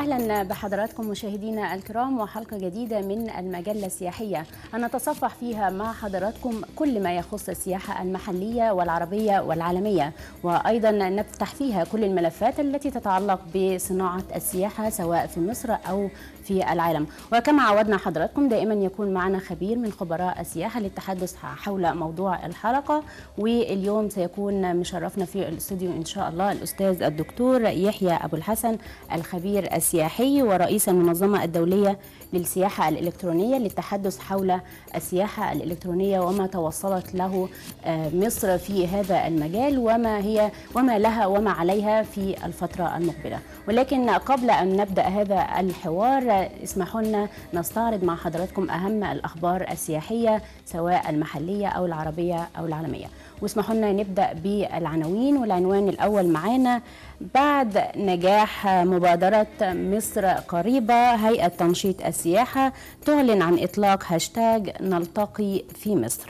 اهلا بحضراتكم مشاهدينا الكرام وحلقه جديده من المجله السياحيه هنتصفح فيها مع حضراتكم كل ما يخص السياحه المحليه والعربيه والعالميه وايضا نفتح فيها كل الملفات التي تتعلق بصناعه السياحه سواء في مصر او في العالم وكما عودنا حضراتكم دائما يكون معنا خبير من خبراء السياحه للتحدث حول موضوع الحلقه واليوم سيكون مشرفنا في الاستوديو ان شاء الله الاستاذ الدكتور يحيى ابو الحسن الخبير السياحي ورئيس المنظمه الدوليه للسياحه الالكترونيه للتحدث حول السياحه الالكترونيه وما توصلت له مصر في هذا المجال وما هي وما لها وما عليها في الفتره المقبله ولكن قبل ان نبدا هذا الحوار اسمحوا لنا نستعرض مع حضراتكم اهم الاخبار السياحيه سواء المحليه او العربيه او العالميه واسمحوا لنا نبدا بالعناوين والعنوان الاول معانا بعد نجاح مبادره مصر قريبه هيئه تنشيط السياحه تعلن عن اطلاق هاشتاج نلتقي في مصر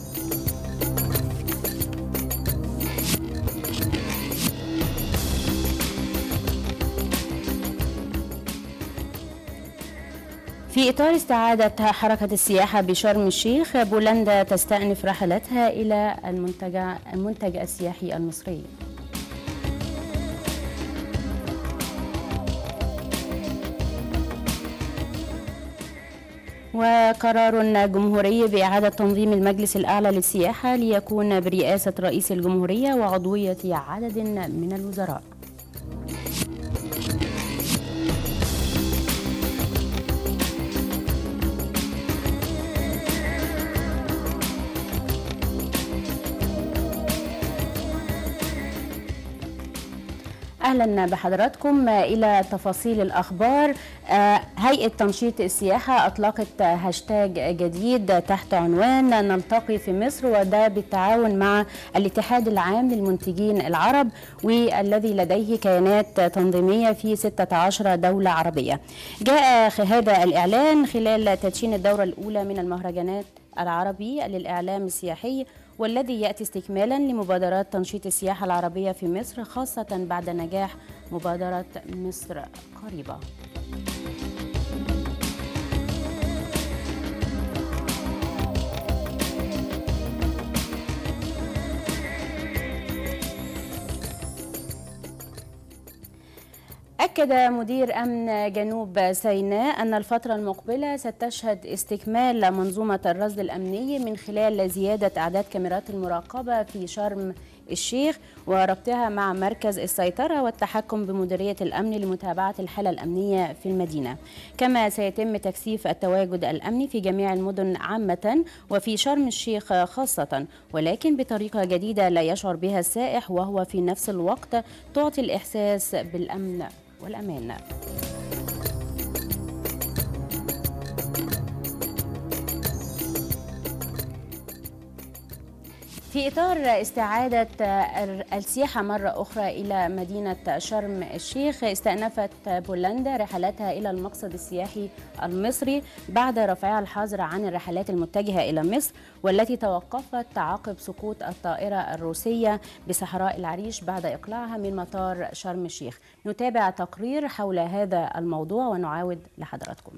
في إطار استعادة حركة السياحة بشرم الشيخ بولندا تستأنف رحلتها إلى المنتج, المنتج السياحي المصري وقرار جمهوري بإعادة تنظيم المجلس الأعلى للسياحة ليكون برئاسة رئيس الجمهورية وعضوية عدد من الوزراء اهلا بحضراتكم الى تفاصيل الاخبار هيئه تنشيط السياحه اطلقت هاشتاج جديد تحت عنوان نلتقي في مصر وده بالتعاون مع الاتحاد العام للمنتجين العرب والذي لديه كيانات تنظيميه في 16 دوله عربيه جاء هذا الاعلان خلال تدشين الدوره الاولى من المهرجانات العربي للاعلام السياحي والذي ياتي استكمالا لمبادرات تنشيط السياحه العربيه في مصر خاصه بعد نجاح مبادره مصر قريبه. أكد مدير أمن جنوب سيناء أن الفترة المقبلة ستشهد استكمال منظومة الرصد الأمني من خلال زيادة أعداد كاميرات المراقبة في شرم الشيخ وربطها مع مركز السيطرة والتحكم بمديرية الأمن لمتابعة الحالة الأمنية في المدينة كما سيتم تكثيف التواجد الأمني في جميع المدن عامة وفي شرم الشيخ خاصة ولكن بطريقة جديدة لا يشعر بها السائح وهو في نفس الوقت تعطي الإحساس بالأمن والأمان في إطار استعادة السياحة مرة أخرى إلى مدينة شرم الشيخ استأنفت بولندا رحلاتها إلى المقصد السياحي المصري بعد رفعها الحظر عن الرحلات المتجهة إلى مصر والتي توقفت عقب سقوط الطائرة الروسية بصحراء العريش بعد إقلاعها من مطار شرم الشيخ نتابع تقرير حول هذا الموضوع ونعاود لحضراتكم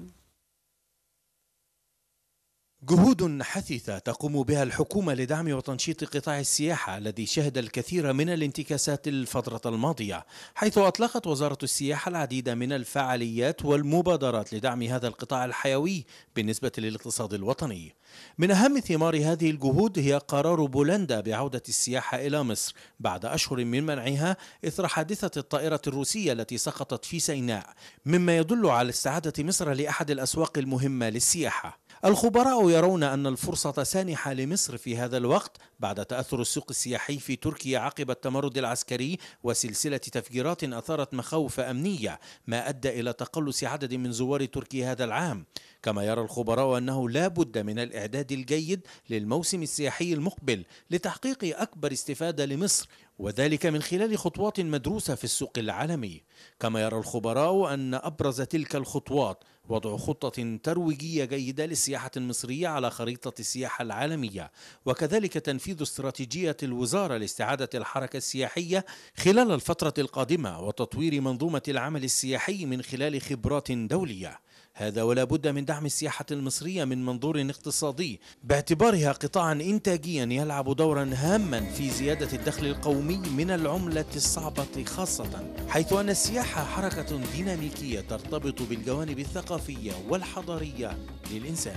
جهود حثيثة تقوم بها الحكومة لدعم وتنشيط قطاع السياحة الذي شهد الكثير من الانتكاسات الفترة الماضية حيث أطلقت وزارة السياحة العديد من الفعاليات والمبادرات لدعم هذا القطاع الحيوي بالنسبة للاقتصاد الوطني من أهم ثمار هذه الجهود هي قرار بولندا بعودة السياحة إلى مصر بعد أشهر من منعها إثر حادثة الطائرة الروسية التي سقطت في سيناء مما يدل على استعادة مصر لأحد الأسواق المهمة للسياحة الخبراء يرون أن الفرصة سانحة لمصر في هذا الوقت بعد تأثر السوق السياحي في تركيا عقب التمرد العسكري وسلسلة تفجيرات أثارت مخاوف أمنية ما أدى إلى تقلص عدد من زوار تركيا هذا العام كما يرى الخبراء أنه لا بد من الإعداد الجيد للموسم السياحي المقبل لتحقيق أكبر استفادة لمصر وذلك من خلال خطوات مدروسة في السوق العالمي كما يرى الخبراء أن أبرز تلك الخطوات وضع خطة ترويجية جيدة للسياحة المصرية على خريطة السياحة العالمية وكذلك تنفيذ استراتيجية الوزارة لاستعادة الحركة السياحية خلال الفترة القادمة وتطوير منظومة العمل السياحي من خلال خبرات دولية هذا ولا بد من دعم السياحة المصرية من منظور اقتصادي باعتبارها قطاعا إنتاجيا يلعب دورا هاما في زيادة الدخل القومي من العملة الصعبة خاصة حيث أن السياحة حركة ديناميكية ترتبط بالجوانب الثقافية والحضارية للإنسان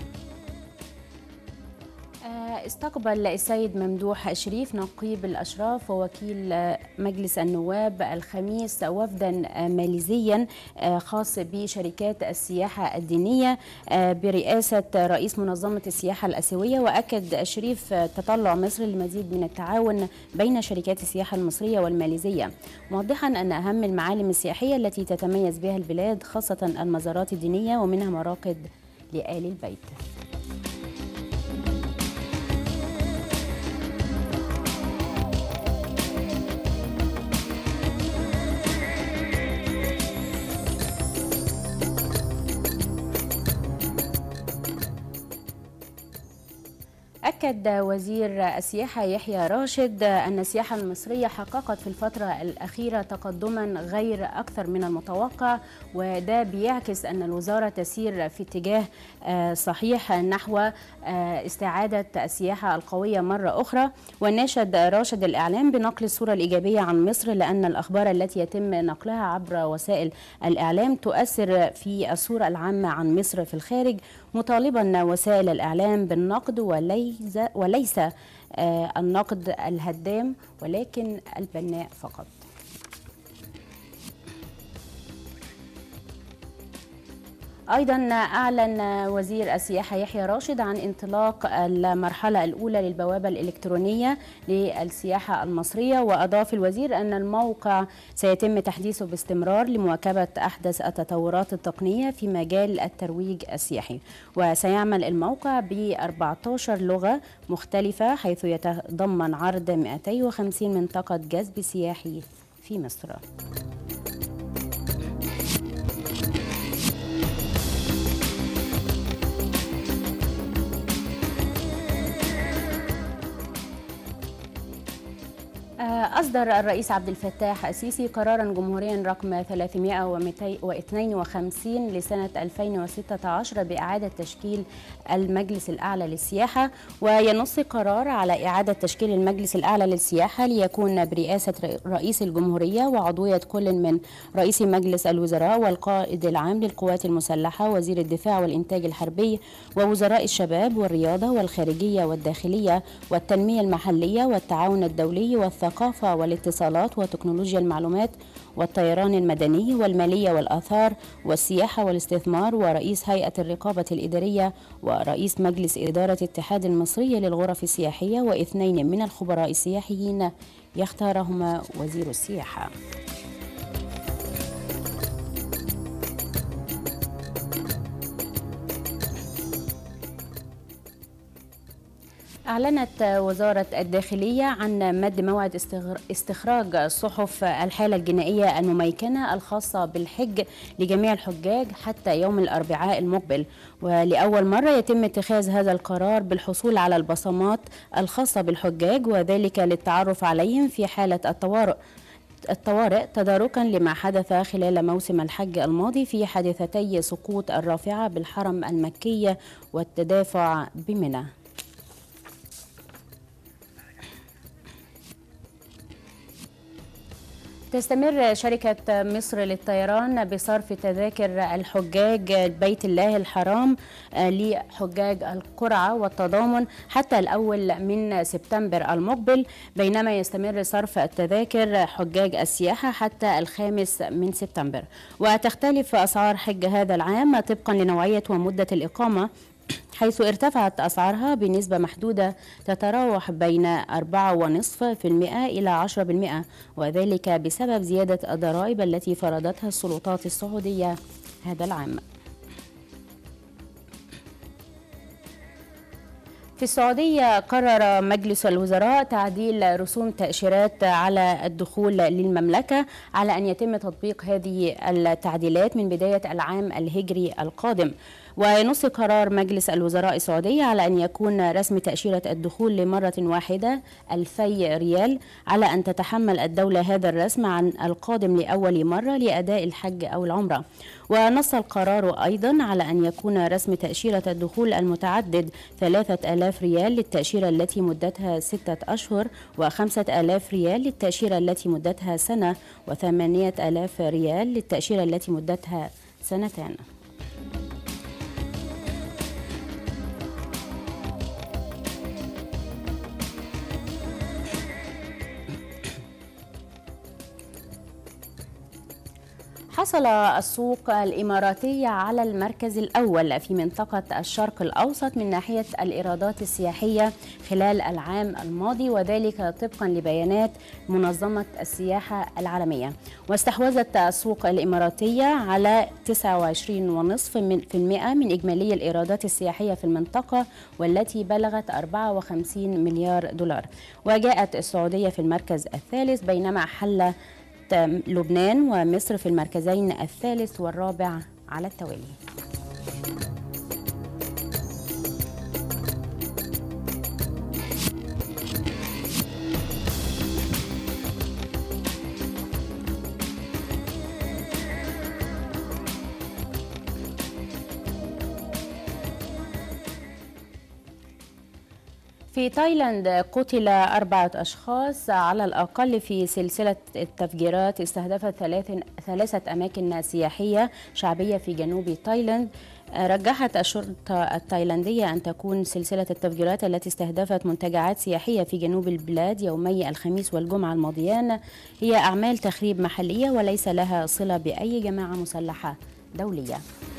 استقبل السيد ممدوح شريف نقيب الأشراف ووكيل مجلس النواب الخميس وفدا ماليزيا خاص بشركات السياحة الدينية برئاسة رئيس منظمة السياحة الأسيوية وأكد شريف تطلع مصر لمزيد من التعاون بين شركات السياحة المصرية والماليزية موضحا أن أهم المعالم السياحية التي تتميز بها البلاد خاصة المزارات الدينية ومنها مراقد لآل البيت أكد وزير السياحة يحيى راشد أن السياحة المصرية حققت في الفترة الأخيرة تقدما غير أكثر من المتوقع وده بيعكس أن الوزارة تسير في اتجاه صحيح نحو استعادة السياحة القوية مرة أخرى وناشد راشد الإعلام بنقل الصورة الإيجابية عن مصر لأن الأخبار التي يتم نقلها عبر وسائل الإعلام تؤثر في الصورة العامة عن مصر في الخارج مطالبا وسائل الإعلام بالنقد وليس وليس النقد الهدام ولكن البناء فقط ايضا اعلن وزير السياحه يحيى راشد عن انطلاق المرحله الاولى للبوابه الالكترونيه للسياحه المصريه واضاف الوزير ان الموقع سيتم تحديثه باستمرار لمواكبه احدث التطورات التقنيه في مجال الترويج السياحي وسيعمل الموقع ب 14 لغه مختلفه حيث يتضمن عرض 250 منطقه جذب سياحي في مصر أصدر الرئيس عبد الفتاح السيسي قرارا جمهوريا رقم 352 لسنة 2016 بإعادة تشكيل المجلس الأعلى للسياحة وينص قرار على إعادة تشكيل المجلس الأعلى للسياحة ليكون برئاسة رئيس الجمهورية وعضوية كل من رئيس مجلس الوزراء والقائد العام للقوات المسلحة وزير الدفاع والإنتاج الحربي ووزراء الشباب والرياضة والخارجية والداخلية والتنمية المحلية والتعاون الدولي والثقافة والاتصالات وتكنولوجيا المعلومات والطيران المدني والمالية والآثار والسياحة والاستثمار ورئيس هيئة الرقابة الإدارية ورئيس مجلس إدارة الاتحاد المصري للغرف السياحية واثنين من الخبراء السياحيين يختارهما وزير السياحة أعلنت وزارة الداخلية عن مد موعد استخراج صحف الحالة الجنائية المميكنة الخاصة بالحج لجميع الحجاج حتى يوم الأربعاء المقبل ولأول مرة يتم اتخاذ هذا القرار بالحصول على البصمات الخاصة بالحجاج وذلك للتعرف عليهم في حالة الطوارئ الطوارئ تداركا لما حدث خلال موسم الحج الماضي في حادثتي سقوط الرافعة بالحرم المكي والتدافع بمنى تستمر شركة مصر للطيران بصرف تذاكر الحجاج بيت الله الحرام لحجاج القرعة والتضامن حتى الأول من سبتمبر المقبل بينما يستمر صرف التذاكر حجاج السياحة حتى الخامس من سبتمبر وتختلف أسعار حج هذا العام طبقا لنوعية ومدة الإقامة حيث ارتفعت أسعارها بنسبة محدودة تتراوح بين 4.5% إلى 10% وذلك بسبب زيادة الضرائب التي فرضتها السلطات السعودية هذا العام في السعودية قرر مجلس الوزراء تعديل رسوم تأشيرات على الدخول للمملكة على أن يتم تطبيق هذه التعديلات من بداية العام الهجري القادم وينص قرار مجلس الوزراء السعودي على أن يكون رسم تأشيرة الدخول لمرة واحدة 2000 ريال على أن تتحمل الدولة هذا الرسم عن القادم لأول مرة لأداء الحج أو العمرة ونص القرار أيضا على أن يكون رسم تأشيرة الدخول المتعدد 3000 ريال للتأشيرة التي مدتها ستة أشهر و5000 ريال للتأشيرة التي مدتها سنة و8000 ريال للتأشيرة التي مدتها سنتان حصل السوق الإماراتي على المركز الأول في منطقة الشرق الأوسط من ناحية الإيرادات السياحية خلال العام الماضي وذلك طبقا لبيانات منظمة السياحة العالمية واستحوذت السوق الإماراتية على 29.5% من إجمالي الإيرادات السياحية في المنطقة والتي بلغت 54 مليار دولار وجاءت السعودية في المركز الثالث بينما حل لبنان ومصر في المركزين الثالث والرابع على التوالي في تايلاند قتل أربعة أشخاص على الأقل في سلسلة التفجيرات استهدفت ثلاث ثلاثة أماكن سياحية شعبية في جنوب تايلاند رجحت الشرطة التايلاندية أن تكون سلسلة التفجيرات التي استهدفت منتجعات سياحية في جنوب البلاد يومي الخميس والجمعة الماضيان هي أعمال تخريب محلية وليس لها صلة بأي جماعة مسلحة دولية.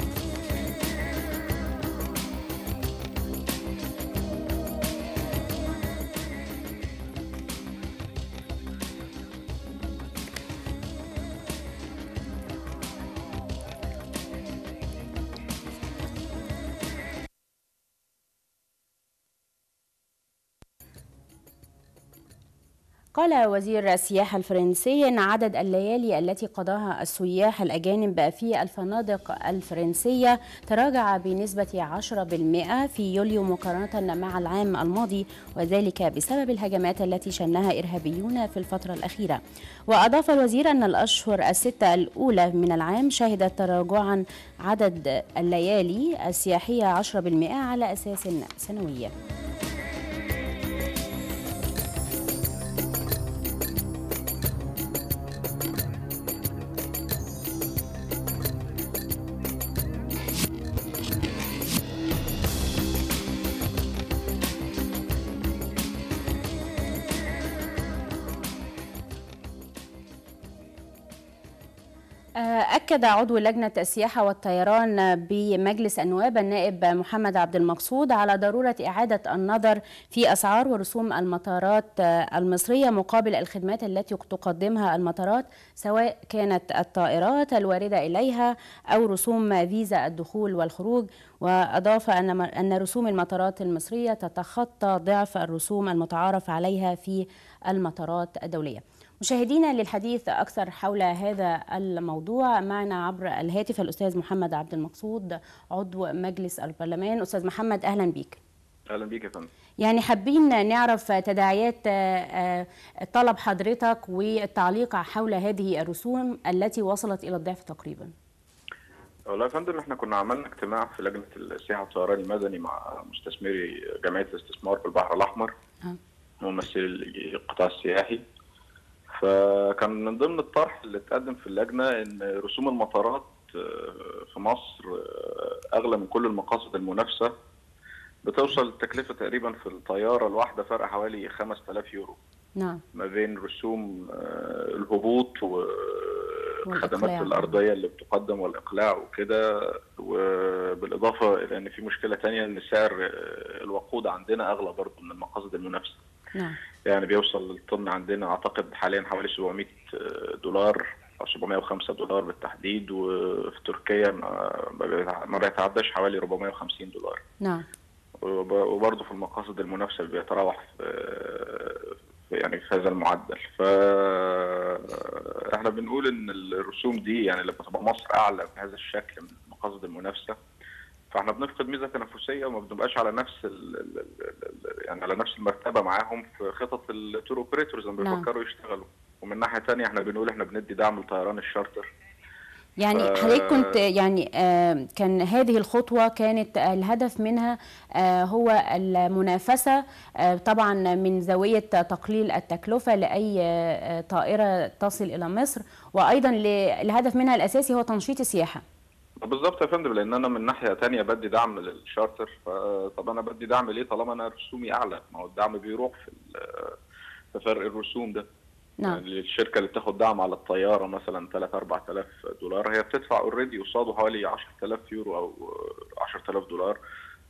قال وزير السياحة الفرنسي أن عدد الليالي التي قضاها السياح الأجانب في الفنادق الفرنسية تراجع بنسبة 10% في يوليو مقارنة مع العام الماضي وذلك بسبب الهجمات التي شنها إرهابيون في الفترة الأخيرة وأضاف الوزير أن الأشهر الستة الأولى من العام شهدت تراجعا عدد الليالي السياحية 10% على أساس سنوي أكد عضو لجنة السياحة والطيران بمجلس النواب النائب محمد عبد المقصود على ضرورة إعادة النظر في أسعار ورسوم المطارات المصرية مقابل الخدمات التي تقدمها المطارات سواء كانت الطائرات الواردة إليها أو رسوم فيزا الدخول والخروج وأضاف أن أن رسوم المطارات المصرية تتخطى ضعف الرسوم المتعارف عليها في المطارات الدولية. مشاهدينا للحديث أكثر حول هذا الموضوع معنا عبر الهاتف الأستاذ محمد عبد المقصود عضو مجلس البرلمان أستاذ محمد أهلا بك اهلا بيك يا فندم يعني حابين نعرف تداعيات طلب حضرتك والتعليق حول هذه الرسوم التي وصلت إلى الضعف تقريبا والله يا فندم احنا كنا عملنا اجتماع في لجنه السياحه والطيران المدني مع مستثمري جمعيه الاستثمار في البحر الاحمر ممثلي القطاع السياحي فكان من ضمن الطرح اللي اتقدم في اللجنه ان رسوم المطارات في مصر اغلى من كل المقاصد المنافسه بتوصل التكلفه تقريبا في الطياره الواحده فرق حوالي 5000 يورو نعم ما بين رسوم الهبوط والخدمات الارضيه اللي بتقدم والاقلاع وكده وبالاضافه الى ان في مشكله ثانيه ان سعر الوقود عندنا اغلى برضه من المقاصد المنافسه نعم يعني بيوصل الطن عندنا اعتقد حاليا حوالي 700 دولار او 705 دولار بالتحديد وفي تركيا ما بيتعداش حوالي 450 دولار نعم وبرضه في المقاصد المنافسه اللي بيتراوح في يعني في هذا المعدل ف احنا بنقول ان الرسوم دي يعني لما تبقى مصر اعلى بهذا الشكل من مقاصد المنافسه فاحنا بنفقد ميزه تنافسيه وما بنبقاش على نفس ال يعني على نفس المرتبه معاهم في خطط التور اوبريتورز لما بيفكروا يشتغلوا ومن ناحيه ثانيه احنا بنقول احنا بندي دعم لطيران الشارتر يعني ف... حضرتك كنت يعني آه كان هذه الخطوه كانت الهدف منها آه هو المنافسه آه طبعا من زاويه تقليل التكلفه لاي طائره تصل الى مصر وايضا الهدف منها الاساسي هو تنشيط السياحه بالظبط يا فندم لان انا من ناحيه ثانيه بدي دعم للشارتر فطب انا بدي دعم ليه طالما انا رسومي اعلى ما هو الدعم بيروح في في فرق الرسوم ده نعم يعني الشركه اللي بتاخد دعم على الطياره مثلا 3 4000 دولار هي بتدفع اوريدي قصاده حوالي 10000 يورو او 10000 دولار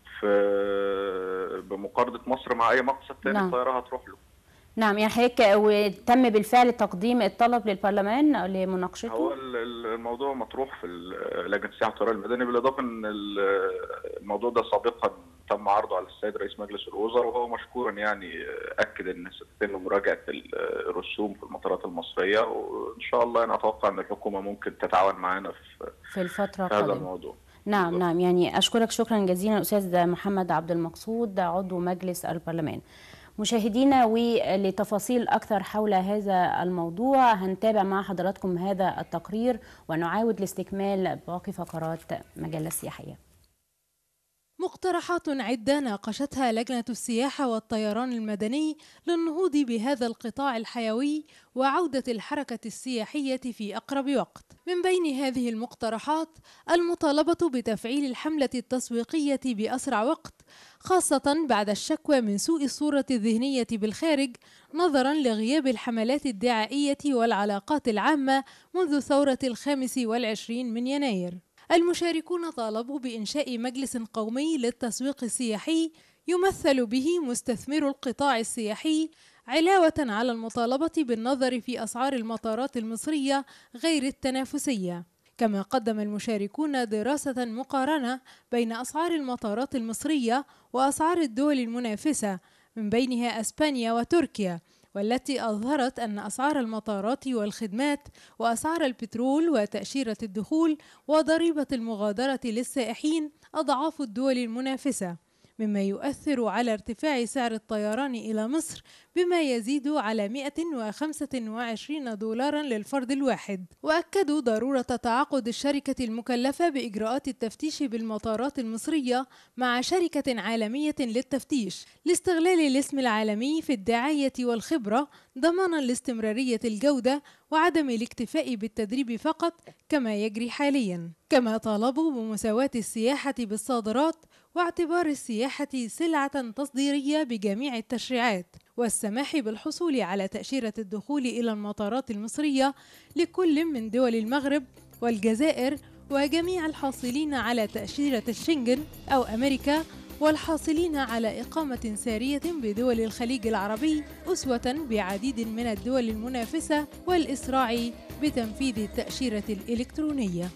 في بمقارنه مصر مع اي مقصد ثاني نعم. الطياره هتروح له نعم يعني حضرتك وتم بالفعل تقديم الطلب للبرلمان لمناقشته هو الموضوع مطروح في لجنه السياحه والطيران المدني بالاضافه ان الموضوع ده سابقا تم عرضه على السيد رئيس مجلس الوزراء وهو مشكورا يعني اكد ان ستتم مراجعه الرسوم في المطارات المصريه وان شاء الله انا اتوقع ان الحكومه ممكن تتعاون معنا في في الفتره في هذا القادمه الموضوع نعم بالضبط. نعم يعني اشكرك شكرا جزيلا استاذ محمد عبد المقصود عضو مجلس البرلمان مشاهدينا ولتفاصيل أكثر حول هذا الموضوع هنتابع مع حضراتكم هذا التقرير ونعاود لاستكمال باقي فقرات مجلة السياحية مقترحات عدة ناقشتها لجنة السياحة والطيران المدني للنهوض بهذا القطاع الحيوي وعودة الحركة السياحية في أقرب وقت. من بين هذه المقترحات المطالبة بتفعيل الحملة التسويقية بأسرع وقت، خاصة بعد الشكوى من سوء الصورة الذهنية بالخارج نظرا لغياب الحملات الدعائية والعلاقات العامة منذ ثورة الخامس والعشرين من يناير. المشاركون طالبوا بإنشاء مجلس قومي للتسويق السياحي يمثل به مستثمر القطاع السياحي علاوة على المطالبة بالنظر في أسعار المطارات المصرية غير التنافسية. كما قدم المشاركون دراسة مقارنة بين أسعار المطارات المصرية وأسعار الدول المنافسة من بينها أسبانيا وتركيا والتي أظهرت أن أسعار المطارات والخدمات وأسعار البترول وتأشيرة الدخول وضريبة المغادرة للسائحين أضعاف الدول المنافسة مما يؤثر على ارتفاع سعر الطيران إلى مصر بما يزيد على 125 دولارا للفرد الواحد وأكدوا ضرورة تعاقد الشركة المكلفة بإجراءات التفتيش بالمطارات المصرية مع شركة عالمية للتفتيش لاستغلال الاسم العالمي في الدعاية والخبرة ضمانا لاستمرارية الجودة وعدم الاكتفاء بالتدريب فقط كما يجري حاليا كما طالبوا بمساواة السياحة بالصادرات واعتبار السياحة سلعة تصديرية بجميع التشريعات والسماح بالحصول على تأشيرة الدخول إلى المطارات المصرية لكل من دول المغرب والجزائر وجميع الحاصلين على تأشيرة الشنغن أو أمريكا والحاصلين على إقامة سارية بدول الخليج العربي أسوة بعديد من الدول المنافسة والإسراع بتنفيذ التأشيرة الإلكترونية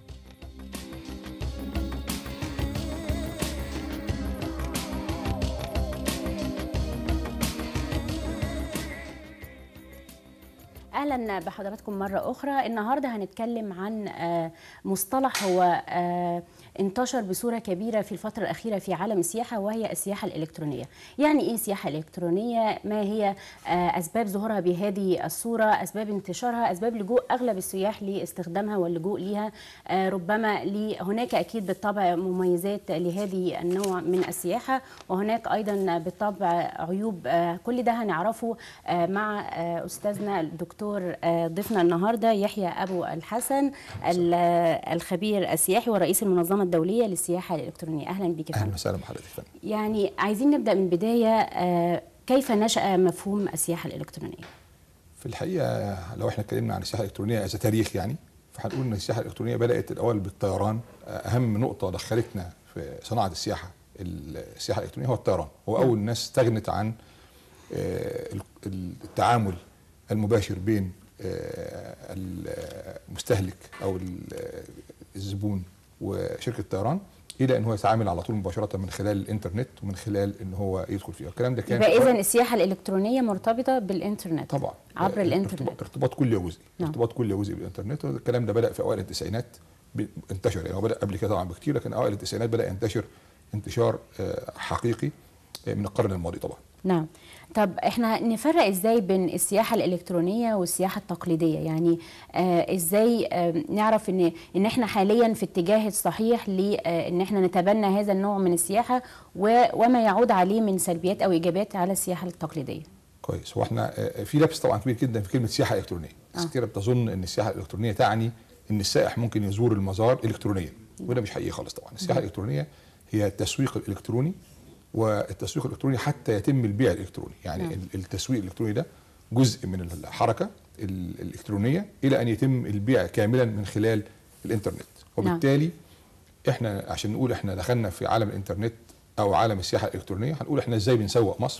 اهلا بحضراتكم مره اخرى النهارده هنتكلم عن مصطلح هو انتشر بصوره كبيره في الفتره الاخيره في عالم السياحه وهي السياحه الالكترونيه يعني ايه سياحه الكترونيه ما هي اسباب ظهورها بهذه الصوره اسباب انتشارها اسباب لجوء اغلب السياح لاستخدامها واللجوء ليها ربما هناك اكيد بالطبع مميزات لهذه النوع من السياحه وهناك ايضا بالطبع عيوب كل ده هنعرفه مع استاذنا الدكتور ضيفنا النهارده يحيى ابو الحسن الخبير السياحي ورئيس المنظمه الدوليه للسياحه الالكترونيه اهلا بك اهلا وسهلا بحضرتك يعني عايزين نبدا من بدايه كيف نشا مفهوم السياحه الالكترونيه في الحقيقه لو احنا اتكلمنا عن السياحه الالكترونيه از تاريخ يعني فهنقول ان السياحه الالكترونيه بدات الاول بالطيران اهم نقطه دخلتنا في صناعه السياحه السياحه الالكترونيه هو الطيران هو اول ناس استغنت عن التعامل المباشر بين المستهلك او الزبون وشركه الطيران الى ان هو يتعامل على طول مباشره من خلال الانترنت ومن خلال ان هو يدخل فيها الكلام ده كان يبقى اذا السياحه الالكترونيه مرتبطه بالانترنت طبعا عبر آه، الانترنت ارتباط, ارتباط كل جزء نعم. ارتباط كل جزء بالانترنت الكلام ده بدا في اوائل التسعينات ب- انتشر يعني هو بدا قبل كده طبعا بكتير لكن اوائل التسعينات بدا ينتشر انتشار آه، حقيقي آه، من القرن الماضي طبعا نعم طب احنا نفرق ازاي بين السياحه الالكترونيه والسياحه التقليديه يعني آه ازاي آه نعرف ان ان احنا حاليا في اتجاه الصحيح لان احنا نتبنى هذا النوع من السياحه و- وما يعود عليه من سلبيات او ايجابيات على السياحه التقليديه كويس هو احنا آه، في لبس طبعا كبير جدا في كلمه سياحه الكترونيه ناس آه. كتير بتظن ان السياحه الالكترونيه تعني ان السائح ممكن يزور المزار الكترونيا وده مش حقيقي خالص طبعا السياحه الالكترونيه هي التسويق الالكتروني والتسويق الالكتروني حتى يتم البيع الالكتروني يعني نعم. ال- التسويق الالكتروني ده جزء من الحركه ال- الالكترونيه الى ان يتم البيع كاملا من خلال الانترنت وبالتالي احنا عشان نقول احنا دخلنا في عالم الانترنت او عالم السياحه الالكترونيه هنقول احنا ازاي بنسوق مصر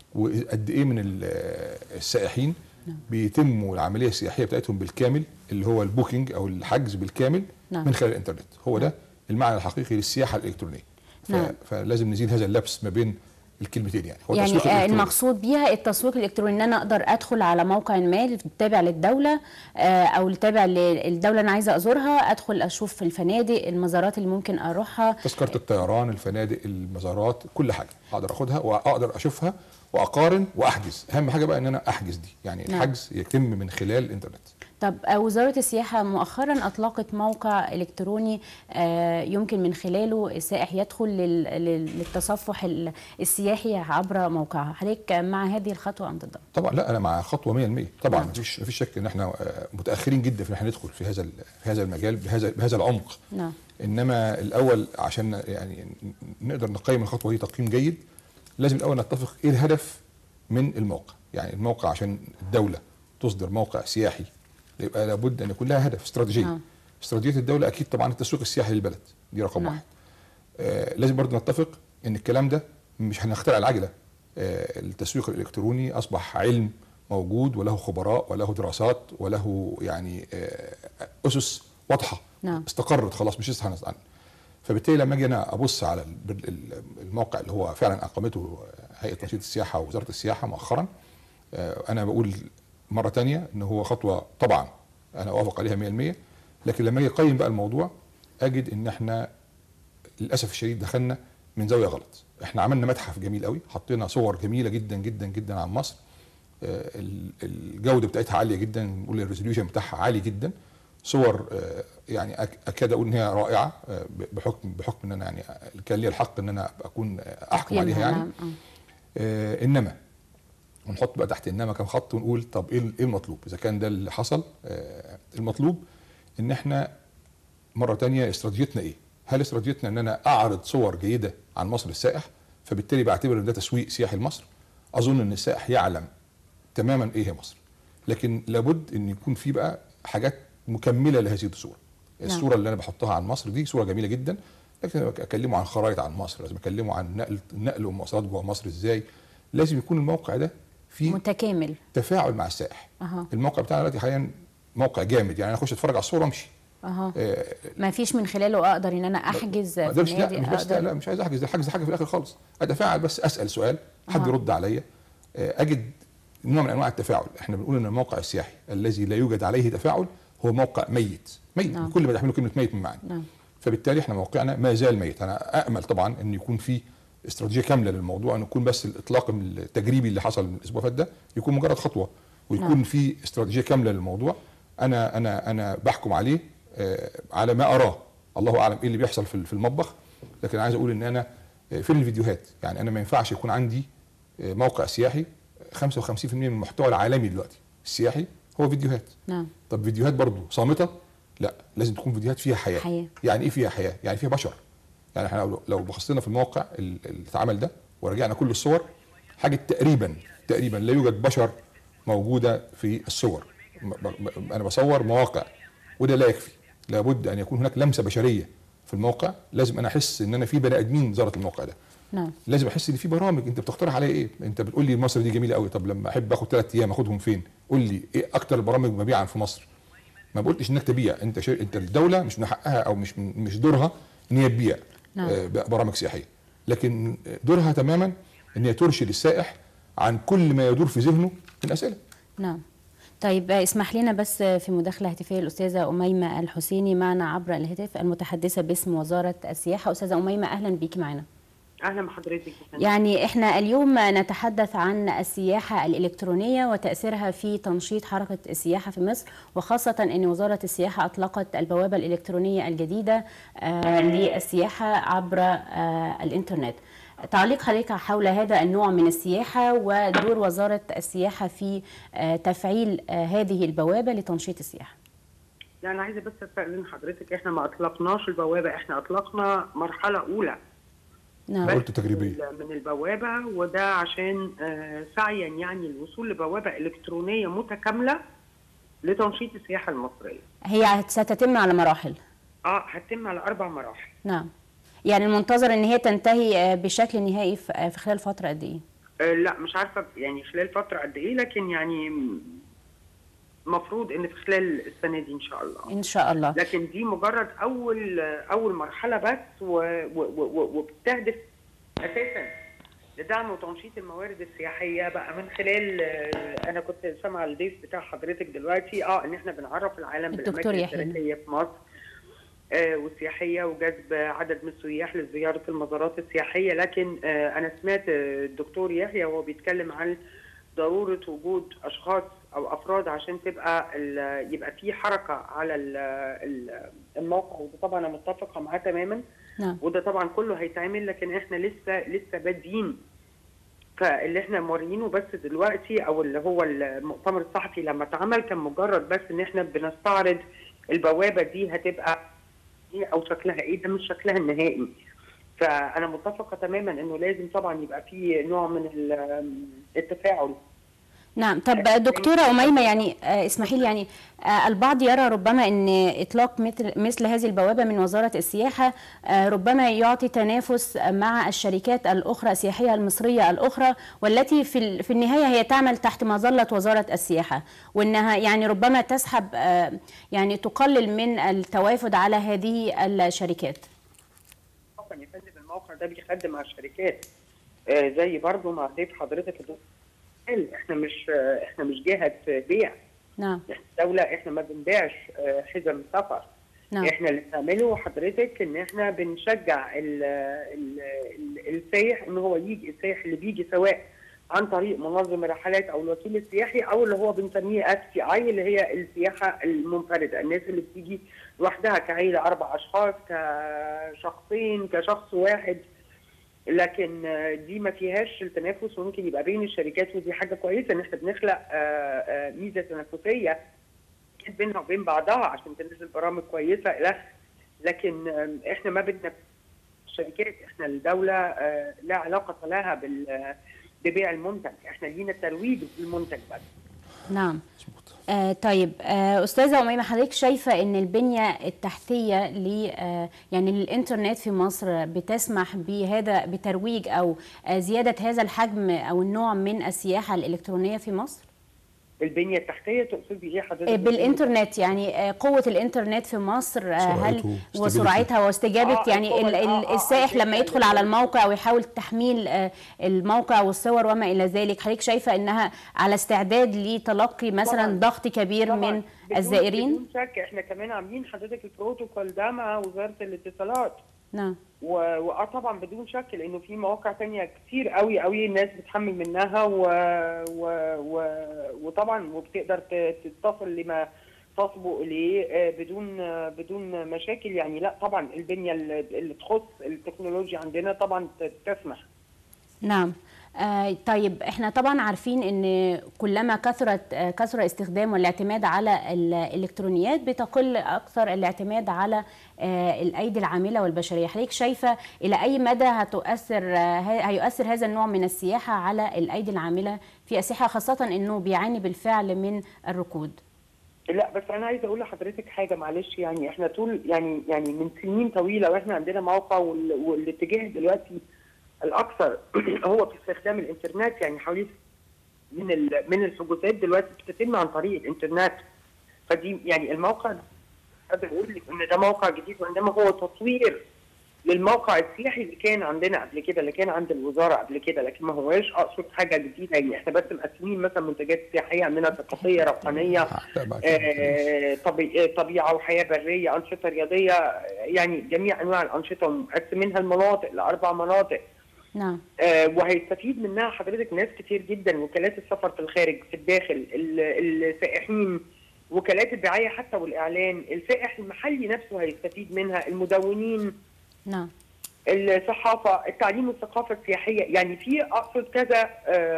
وقد ايه من ال- السائحين بيتموا العمليه السياحيه بتاعتهم بالكامل اللي هو البوكينج او الحجز بالكامل نعم. من خلال الانترنت هو ده المعنى الحقيقي للسياحه الالكترونيه ف... نعم. فلازم نزيل هذا اللبس ما بين الكلمتين يعني هو يعني التسويق آه، الإلكتروني. المقصود بيها التسويق الالكتروني ان انا اقدر ادخل على موقع ما تابع للدوله آه، او تابع للدوله اللي انا عايزه ازورها ادخل اشوف الفنادق المزارات اللي ممكن اروحها تذكره الطيران الفنادق المزارات كل حاجه اقدر اخدها واقدر اشوفها واقارن واحجز اهم حاجه بقى ان انا احجز دي يعني نعم. الحجز يتم من خلال الانترنت طب آه، وزارة السياحة مؤخرا أطلقت موقع إلكتروني آه، يمكن من خلاله السائح يدخل لل- لل- للتصفح ال- السياحي عبر موقعها حضرتك مع هذه الخطوة أم ضدها؟ طبعا لا انا مع خطوه 100% طبعا نعم. مفيش مفيش شك ان احنا آه، متاخرين جدا في ان احنا ندخل في هذا ال- في هذا المجال بهذا بهذا العمق نعم انما الاول عشان يعني نقدر نقيم الخطوه دي تقييم جيد لازم الاول نتفق ايه الهدف من الموقع يعني الموقع عشان الدوله تصدر موقع سياحي يبقى لابد ان يكون لها هدف استراتيجيه نعم. استراتيجيه الدوله اكيد طبعا التسويق السياحي للبلد دي رقم نعم. واحد آه لازم برضه نتفق ان الكلام ده مش هنخترع العجله آه التسويق الالكتروني اصبح علم موجود وله خبراء وله دراسات وله يعني آه اسس واضحه نعم. استقرت خلاص مش لسه هنص- فبالتالي لما اجي انا ابص على البر- ال- الموقع اللي هو فعلا اقامته هيئه تنشيط السياحه ووزاره السياحه مؤخرا آه، انا بقول مره تانية ان هو خطوه طبعا انا اوافق عليها 100% لكن لما اجي اقيم بقى الموضوع اجد ان احنا للاسف الشديد دخلنا من زاويه غلط احنا عملنا متحف جميل قوي حطينا صور جميله جدا جدا جدا عن مصر آه، ال- الجوده بتاعتها عاليه جدا نقول الريزوليوشن بتاعها عالي جدا صور آه، يعني أك- اكاد اقول ان هي رائعه آه، ب- بحكم بحكم ان انا يعني كان لي الحق ان انا اكون آه، احكم عليها تقييمها، يعني نعم، آه. آه انما ونحط بقى تحت انما كام خط ونقول طب ايه ايه المطلوب اذا كان ده اللي حصل آه المطلوب ان احنا مره تانية استراتيجيتنا ايه هل استراتيجيتنا ان انا اعرض صور جيده عن مصر للسائح فبالتالي بعتبر ان ده تسويق سياحي لمصر اظن ان السائح يعلم تماما ايه هي مصر لكن لابد ان يكون في بقى حاجات مكمله لهذه الصوره نعم. الصوره اللي انا بحطها عن مصر دي صوره جميله جدا لكن لما اكلمه عن خرائط عن مصر لازم اكلمه عن نقل نقل ومواصلات جوه مصر ازاي لازم يكون الموقع ده فيه متكامل تفاعل مع السائح أها. الموقع بتاعنا دلوقتي حاليا موقع جامد يعني انا اخش اتفرج على الصوره وامشي اها آه، ما فيش من خلاله اقدر ان انا احجز ما اقدرش لا فنادق، مش بس لا, أقدر- لا مش عايز احجز ده الحجز حاجه في الاخر خالص اتفاعل بس اسال سؤال حد أها. يرد عليا آه، اجد نوع من انواع التفاعل احنا بنقول ان الموقع السياحي الذي لا يوجد عليه تفاعل هو موقع ميت ميت نعم. كل ما تحمله كلمه ميت من معنى نعم فبالتالي احنا موقعنا ما زال ميت انا امل طبعا ان يكون في استراتيجيه كامله للموضوع ان يكون بس الاطلاق التجريبي اللي حصل من الاسبوع اللي فات ده يكون مجرد خطوه ويكون نعم. في استراتيجيه كامله للموضوع انا انا انا بحكم عليه آه، على ما اراه الله اعلم ايه اللي بيحصل في في المطبخ لكن عايز اقول ان انا آه، فين الفيديوهات يعني انا ما ينفعش يكون عندي آه، موقع سياحي 55% من المحتوى العالمي دلوقتي السياحي هو فيديوهات نعم طب فيديوهات برضو صامته لا لازم تكون فيديوهات فيها حياه حياة. يعني ايه فيها حياه يعني فيها بشر يعني احنا لو- لو بصينا في الموقع ال- اللي اتعمل ده ورجعنا كل الصور حاجه تقريبا تقريبا لا يوجد بشر موجوده في الصور م- ب- انا بصور مواقع وده لا يكفي لابد ان يكون هناك لمسه بشريه في الموقع لازم انا احس ان انا في بني ادمين زارت الموقع ده نعم لازم احس ان في برامج انت بتقترح عليا ايه انت بتقول لي مصر دي جميله قوي طب لما احب اخد ثلاث ايام اخدهم فين قول لي ايه اكتر البرامج مبيعا في مصر ما قلتش انك تبيع انت شر... انت الدوله مش من حقها او مش مش دورها ان هي تبيع نعم. آه، برامج سياحيه لكن دورها تماما ان هي ترشد السائح عن كل ما يدور في ذهنه من اسئله نعم طيب آه، اسمح لنا بس آه، في مداخلة هاتفية الأستاذة أميمة الحسيني معنا عبر الهاتف المتحدثة باسم وزارة السياحة أستاذة أميمة أهلا بيك معنا اهلا بحضرتك يا فندم. يعني احنا اليوم نتحدث عن السياحة الإلكترونية وتأثيرها في تنشيط حركة السياحة في مصر وخاصة أن وزارة السياحة أطلقت البوابة الإلكترونية الجديدة آه، للسياحة عبر آه، الإنترنت تعليق حضرتك حول هذا النوع من السياحة ودور وزارة السياحة في آه، تفعيل آه، هذه البوابة لتنشيط السياحة لا انا عايزه بس استاذن حضرتك احنا ما اطلقناش البوابه احنا اطلقنا مرحله اولى نعم بس قلت تجريبية. من- من البوابه وده عشان آه، سعيا يعني الوصول لبوابه الكترونيه متكامله لتنشيط السياحه المصريه هي ستتم على مراحل اه هتتم على اربع مراحل نعم يعني المنتظر ان هي تنتهي آه، بشكل نهائي في آه، في خلال فترة قد ايه؟ آه، لا مش عارفه يعني خلال فتره قد ايه لكن يعني مفروض ان في خلال السنه دي ان شاء الله ان شاء الله لكن دي مجرد اول اول مرحله بس و- و- و- وبتهدف اساسا لدعم وتنشيط الموارد السياحيه بقى من خلال آه، انا كنت سامعه الضيف بتاع حضرتك دلوقتي اه ان احنا بنعرف العالم الدكتور بالاماكن يحيى. التاريخيه في مصر آه، والسياحيه وجذب عدد من السياح لزياره المزارات السياحيه لكن آه، انا سمعت آه، الدكتور يحيى وهو بيتكلم عن ضروره وجود اشخاص او افراد عشان تبقى ال- يبقى في حركه على ال- ال- الموقع وده طبعا انا متفقه معاه تماما نعم وده طبعا كله هيتعمل لكن احنا لسه لسه بادئين فاللي احنا موريينه بس دلوقتي او اللي هو المؤتمر الصحفي لما اتعمل كان مجرد بس ان احنا بنستعرض البوابه دي هتبقى ايه او شكلها ايه ده مش شكلها النهائي فانا متفقه تماما انه لازم طبعا يبقى في نوع من ال- التفاعل نعم طب دكتورة أميمة يعني آه، اسمحي لي يعني آه، البعض يرى ربما أن إطلاق مثل مثل هذه البوابة من وزارة السياحة آه، ربما يعطي تنافس مع الشركات الأخرى السياحية المصرية الأخرى والتي في ال- في النهاية هي تعمل تحت مظلة وزارة السياحة وأنها يعني ربما تسحب آه، يعني تقلل من التوافد على هذه الشركات طبعا يا فندم الموقع ده بيخدم على الشركات آه زي برضو ما ضيف حضرتك الدكتور قال، احنا مش آه احنا مش جهه بيع نعم احنا دوله احنا ما بنبيعش آه حزم سفر نعم احنا اللي بنعمله حضرتك ان احنا بنشجع ال ال ال السائح ان هو يجي السائح اللي بيجي سواء عن طريق منظم الرحلات او الوكيل السياحي او اللي هو بنسميه اس تي اي اللي هي السياحه المنفرده الناس اللي بتيجي لوحدها كعيله اربع اشخاص كشخصين كشخص واحد لكن آه، دي ما فيهاش التنافس وممكن يبقى بين الشركات ودي حاجه كويسه ان احنا بنخلق آه، آه، ميزه تنافسيه أكيد بينها وبين بعضها عشان تنزل برامج كويسه الى آخره. لكن آم، احنا ما بدنا الشركات احنا الدوله آه، لا علاقه لها بال ببيع المنتج احنا لينا الترويج بالمنتج بس نعم آه طيب آه استاذه اميمه حضرتك شايفه ان البنيه التحتيه ل آه يعني للانترنت في مصر بتسمح بهذا بترويج او آه زياده هذا الحجم او النوع من السياحه الالكترونيه في مصر البنيه التحتيه تقصدي ايه حضرتك آه بالانترنت يعني آه قوه الانترنت في مصر آه هل سرعته، وسرعتها واستجابه آه، يعني القوة- ال- ال- آه، آه، السائح آه، لما يدخل على الموقع ويحاول تحميل آه الموقع والصور وما الى ذلك حضرتك شايفه انها على استعداد لتلقي مثلا طبعاً. ضغط كبير طبعاً. من بدون- الزائرين بدون شك احنا كمان عاملين حضرتك البروتوكول ده مع وزاره الاتصالات نعم و- واه طبعا بدون شك لانه في مواقع تانية كتير قوي قوي الناس بتحمل منها و... و... و... وطبعا وبتقدر ت- تتصل لما تصبو اليه آه، بدون آه، بدون مشاكل يعني لا طبعا البنيه اللي اللي تخص التكنولوجيا عندنا طبعا ت- تسمح نعم آه طيب احنا طبعا عارفين ان كلما كثرت آه كثر استخدام والاعتماد على الالكترونيات بتقل اكثر الاعتماد على آه الايدي العامله والبشريه حضرتك شايفه الى اي مدى هتؤثر آه هيؤثر هذا النوع من السياحه على الايدي العامله في السياحه خاصه انه بيعاني بالفعل من الركود لا بس انا عايزه اقول لحضرتك حاجه معلش يعني احنا طول يعني يعني من سنين طويله واحنا عندنا موقع وال- والاتجاه دلوقتي الاكثر هو في استخدام الانترنت يعني حوالي من ال- من الحجوزات دلوقتي بتتم عن طريق الانترنت فدي يعني الموقع ده اقدر اقول لك ان ده موقع جديد وانما هو تطوير للموقع السياحي اللي كان عندنا قبل كده اللي كان عند الوزاره قبل كده لكن ما هواش اقصد حاجه جديده يعني احنا بس مقسمين مثلا منتجات سياحيه عندنا ثقافيه روحانيه لا بقى آه، طبي- آه، طبيعه وحياه بريه انشطه رياضيه آه، يعني جميع انواع الانشطه ومقسمينها المناطق لاربع مناطق نعم آه، وهيستفيد منها حضرتك ناس كتير جدا وكالات السفر في الخارج في الداخل ال- السائحين وكالات الدعايه حتى والاعلان السائح المحلي نفسه هيستفيد منها المدونين نعم الصحافه التعليم والثقافه السياحيه يعني في اقصد كذا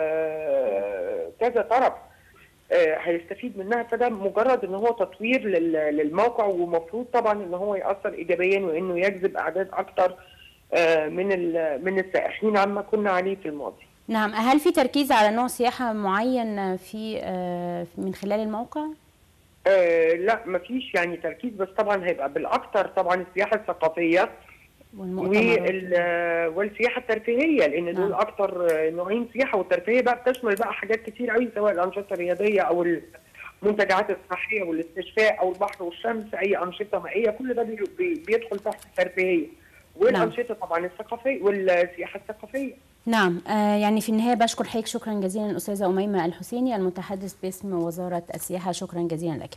آه، كذا طرف آه، هيستفيد منها فده مجرد ان هو تطوير لل- للموقع ومفروض طبعا ان هو ياثر ايجابيا وانه يجذب اعداد اكتر آه، من ال- من السائحين عما كنا عليه في الماضي. نعم هل في تركيز على نوع سياحة معين في آه، من خلال الموقع؟ آه، لا مفيش يعني تركيز بس طبعا هيبقى بالاكثر طبعا السياحه الثقافيه والمؤتمرات وال- والسياحه الترفيهيه لان دول نعم. اكتر نوعين سياحه والترفيهيه بقى بتشمل بقى حاجات كتير قوي سواء الانشطه الرياضيه او المنتجعات الصحيه والاستشفاء او البحر والشمس اي انشطه مائيه كل ده بي- بي- بيدخل تحت الترفيهيه والانشطه طبعا الثقافيه والسياحه الثقافيه نعم آه، يعني في النهاية بشكر حضرتك شكرا جزيلا الأستاذة أميمة الحسيني المتحدث باسم وزارة السياحة شكرا جزيلا لك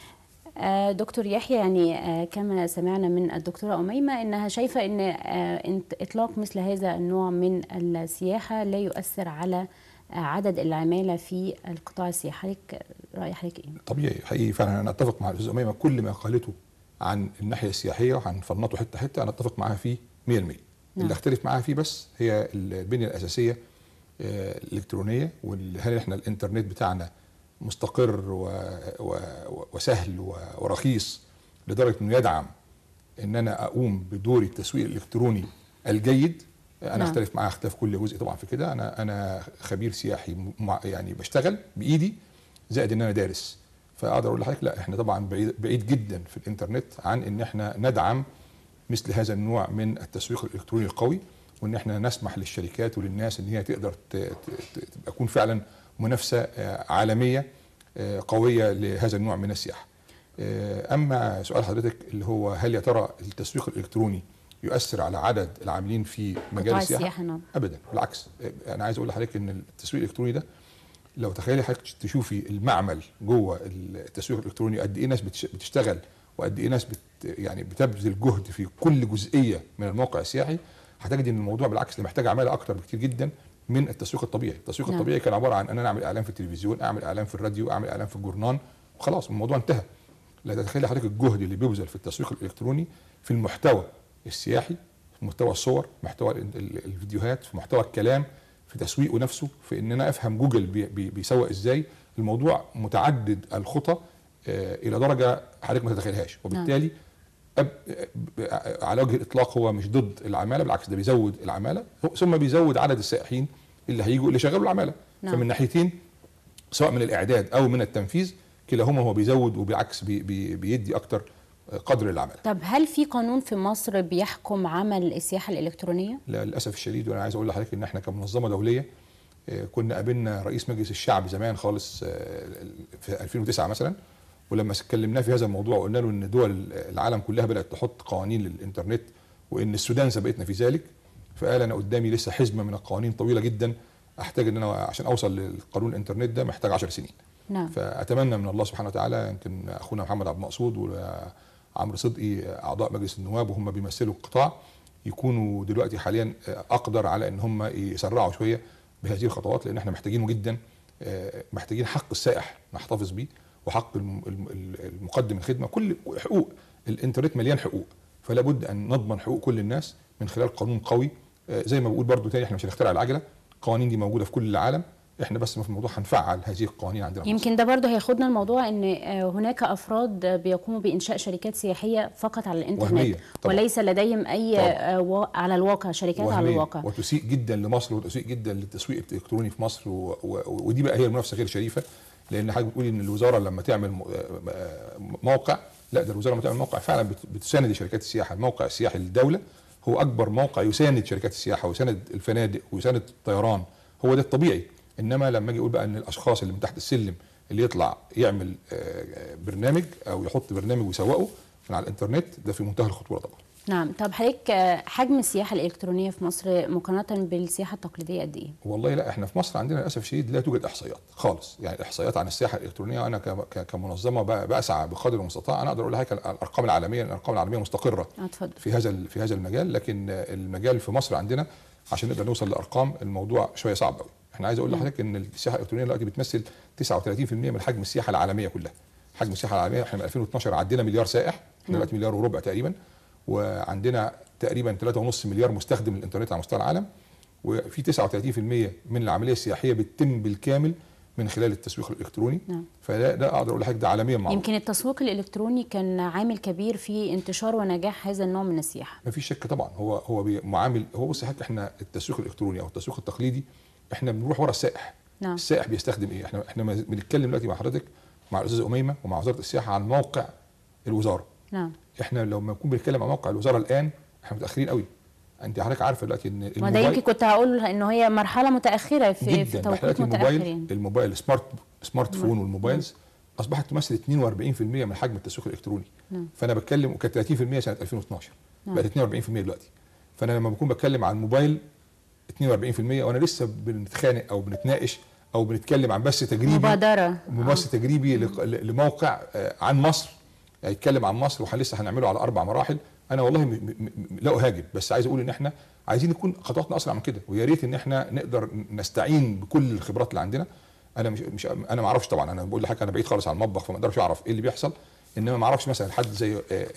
آه، دكتور يحيى يعني آه، كما سمعنا من الدكتورة أميمة إنها شايفة إن آه، إنت- إطلاق مثل هذا النوع من السياحة لا يؤثر على آه، عدد العمالة في القطاع السياحي حضرتك رأي حضرتك إيه؟ طبيعي حقيقي فعلا انا اتفق مع الاستاذ اميمه كل ما قالته عن الناحيه السياحيه وهنفنطه حته حته انا اتفق معاها فيه 100% اللي اختلف معاها فيه بس هي البنيه الاساسيه آه، الالكترونيه وهل احنا الانترنت بتاعنا مستقر و... و... وسهل و... ورخيص لدرجه انه يدعم ان انا اقوم بدور التسويق الالكتروني الجيد انا نعم. اختلف معاها اختلاف كل جزء طبعا في كده انا انا خبير سياحي مع يعني بشتغل بايدي زائد ان انا دارس فاقدر اقول لحضرتك لا احنا طبعا بعيد, بعيد جدا في الانترنت عن ان احنا ندعم مثل هذا النوع من التسويق الالكتروني القوي وان احنا نسمح للشركات وللناس ان هي تقدر ت- ت- ت- تبقى تكون فعلا منافسه آه، عالميه آه، قويه لهذا النوع من السياحه. آه، اما سؤال حضرتك اللي هو هل يا ترى التسويق الالكتروني يؤثر على عدد العاملين في مجال قطاع السياحه؟ السياحة نعم ابدا بالعكس آه، انا عايز اقول لحضرتك ان التسويق الالكتروني ده لو تخيلي حضرتك تشوفي المعمل جوه التسويق الالكتروني قد ايه ناس بتش- بتشتغل وقد ايه ناس بت يعني بتبذل جهد في كل جزئيه من الموقع السياحي هتجد ان الموضوع بالعكس اللي محتاج عماله اكتر بكتير جدا من التسويق الطبيعي، التسويق نعم. الطبيعي كان عباره عن ان انا اعمل اعلان في التلفزيون، اعمل اعلان في الراديو، اعمل اعلان في الجورنان وخلاص الموضوع انتهى. لا تتخيلي حضرتك الجهد اللي بيبذل في التسويق الالكتروني في المحتوى السياحي في محتوى الصور محتوى ال- ال- الفيديوهات في محتوى الكلام في تسويقه نفسه في ان انا افهم جوجل بي بي بيسوق ازاي الموضوع متعدد الخطى آه، الى درجه حضرتك ما تتخيلهاش وبالتالي أب أب- على وجه الاطلاق هو مش ضد العماله بالعكس ده بيزود العماله ثم بيزود عدد السائحين اللي هيجوا اللي شغالوا العماله نعم. فمن ناحيتين سواء من الاعداد او من التنفيذ كلاهما هو بيزود وبالعكس بي بي بيدي اكتر قدر للعماله طب هل في قانون في مصر بيحكم عمل السياحة الإلكترونية؟ لا للاسف الشديد وانا عايز اقول لحضرتك ان احنا كمنظمه دوليه آه، كنا قابلنا رئيس مجلس الشعب زمان خالص آه، في 2009 مثلا ولما اتكلمناه في هذا الموضوع قلنا له ان دول العالم كلها بدات تحط قوانين للانترنت وان السودان سبقتنا في ذلك فقال انا قدامي لسه حزمه من القوانين طويله جدا احتاج ان انا عشان اوصل للقانون الانترنت ده محتاج 10 سنين نعم فاتمنى من الله سبحانه وتعالى يمكن اخونا محمد عبد المقصود وعمرو صدقي اعضاء مجلس النواب وهم بيمثلوا القطاع يكونوا دلوقتي حاليا اقدر على ان هم يسرعوا شويه بهذه الخطوات لان احنا محتاجينه جدا آه، محتاجين حق السائح نحتفظ بيه وحق الم- الم- المقدم الخدمه كل حقوق الانترنت مليان حقوق فلا بد ان نضمن حقوق كل الناس من خلال قانون قوي آه، زي ما بقول برضو تاني احنا مش هنخترع العجله القوانين دي موجوده في كل العالم احنا بس في الموضوع هنفعل هذه القوانين عندنا في مصر. يمكن ده برضه هياخدنا الموضوع ان آه، هناك افراد بيقوموا بانشاء شركات سياحيه فقط على الانترنت وهمية طبعاً. وليس لديهم اي طبعاً. آه، وا- على الواقع شركات على وهمية الواقع وتسيء جدا لمصر وتسيء جدا للتسويق الالكتروني في مصر و... و... ودي بقى هي المنافسه غير شريفه لان حضرتك بتقولي ان الوزاره لما تعمل م- آه، موقع لا ده الوزاره لما تعمل موقع فعلا بت... بتساند شركات السياحه الموقع السياحي للدوله هو اكبر موقع يساند شركات السياحه ويساند الفنادق ويساند الطيران هو ده الطبيعي انما لما اجي اقول بقى ان الاشخاص اللي من تحت السلم اللي يطلع يعمل آه، آه، برنامج او يحط برنامج ويسوقه من على الانترنت ده في منتهى الخطوره طبعا نعم طب حضرتك آه، حجم السياحه الالكترونيه في مصر مقارنه بالسياحه التقليديه قد ايه والله لا احنا في مصر عندنا للاسف الشديد لا توجد احصائيات خالص يعني الاحصائيات عن السياحه الالكترونيه وانا ك- ك- كمنظمه ب- بسعى بقدر المستطاع انا اقدر اقول لحضرتك الارقام العالميه الارقام العالميه مستقره آه، اتفضل في هذا ال- في هذا المجال لكن المجال في مصر عندنا عشان نقدر نوصل لارقام الموضوع شويه صعب قوي احنا عايز اقول نعم. لحضرتك ان السياحه الالكترونيه دلوقتي بتمثل 39% من حجم السياحه العالميه كلها حجم السياحه العالميه احنا من 2012 عدينا مليار سائح احنا نعم. دلوقتي مليار وربع تقريبا وعندنا تقريبا 3.5 مليار مستخدم للانترنت على مستوى العالم وفي 39% من العمليه السياحيه بتتم بالكامل من خلال التسويق الالكتروني نعم. فده ده اقدر اقول لحضرتك ده عالميا معروف يمكن التسويق الالكتروني كان عامل كبير في انتشار ونجاح هذا النوع من السياحه ما فيش شك طبعا هو هو بي- معامل هو بص حضرتك احنا التسويق الالكتروني او التسويق التقليدي احنا بنروح ورا السائح نعم السائح بيستخدم ايه احنا احنا ما- بنتكلم دلوقتي مع حضرتك مع الاستاذه اميمه ومع وزاره السياحه عن موقع الوزاره نعم احنا لو ما نكون بنتكلم عن موقع الوزاره الان احنا متاخرين قوي انت حضرتك عارفه دلوقتي ان ما ده الموبايل يمكن كنت هقول ان هي مرحله متاخره في, في جدا توقيت دلوقتي متاخر الموبايل يعني. الموبايل سمارت سمارت فون نعم. والموبايلز اصبحت تمثل 42% من حجم التسويق الالكتروني نعم. فانا بتكلم وكانت 30% سنه 2012 نعم. بقت 42% دلوقتي فانا لما بكون بتكلم عن الموبايل 42% وانا لسه بنتخانق او بنتناقش او بنتكلم عن بث تجريبي مبادره بث تجريبي لق- ل- لموقع آه، عن مصر يعني يتكلم عن مصر ولسه هنعمله على اربع مراحل انا والله م- م- م- لا اهاجم بس عايز اقول ان احنا عايزين نكون خطواتنا اسرع من كده ويا ريت ان احنا نقدر نستعين بكل الخبرات اللي عندنا انا مش مش انا ما اعرفش طبعا انا بقول لحضرتك انا بعيد خالص عن المطبخ فما اقدرش اعرف ايه اللي بيحصل انما ما اعرفش مثلا حد زي آه، آه،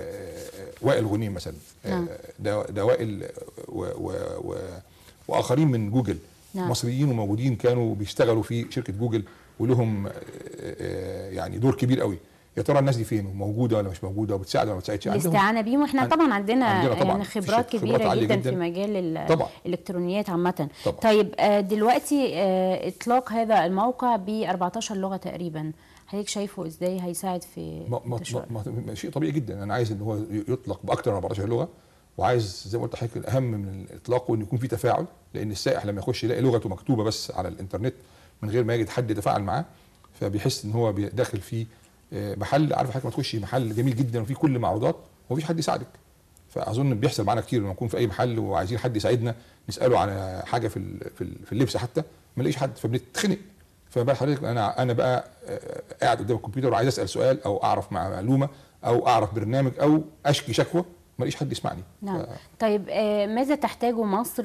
آه، وائل غنيم مثلا آه، نعم. ده ده وائل و و و واخرين من جوجل نعم. مصريين وموجودين كانوا بيشتغلوا في شركه جوجل ولهم آه، آه، يعني دور كبير قوي يا ترى الناس دي فين وموجوده ولا مش موجوده وبتساعد ولا ما بتساعدش عندهم الاستعانه بيهم واحنا عن- طبعا عندنا, عندنا طبعاً يعني في خبرات شك- كبيره خبرات عالية جدا, جداً. في مجال ال- طبعاً. الالكترونيات عامه طبعاً. طيب آه، دلوقتي آه، اطلاق هذا الموقع ب 14 لغه تقريبا حضرتك شايفه ازاي هيساعد في ما ما انتشار ما ما شيء طبيعي جدا انا عايز ان هو يطلق باكثر من 14 لغه وعايز زي ما قلت لحضرتك الاهم من اطلاقه ان يكون في تفاعل لان السائح لما يخش يلاقي لغته مكتوبه بس على الانترنت من غير ما يجد حد يتفاعل معاه فبيحس ان هو بي- داخل في آه، محل عارف حضرتك ما تخشي محل جميل جدا وفيه كل معروضات ومفيش حد يساعدك فاظن بيحصل معانا كتير لما نكون في اي محل وعايزين حد يساعدنا نساله على حاجه في ال- في ال- في اللبس حتى ما نلاقيش حد فبنتخنق فبقى حضرتك انا انا بقى آه، قاعد قدام الكمبيوتر وعايز اسال سؤال او اعرف مع معلومه او اعرف برنامج او اشكي شكوى ما الاقيش حد يسمعني نعم ف- طيب آه، ماذا تحتاجه مصر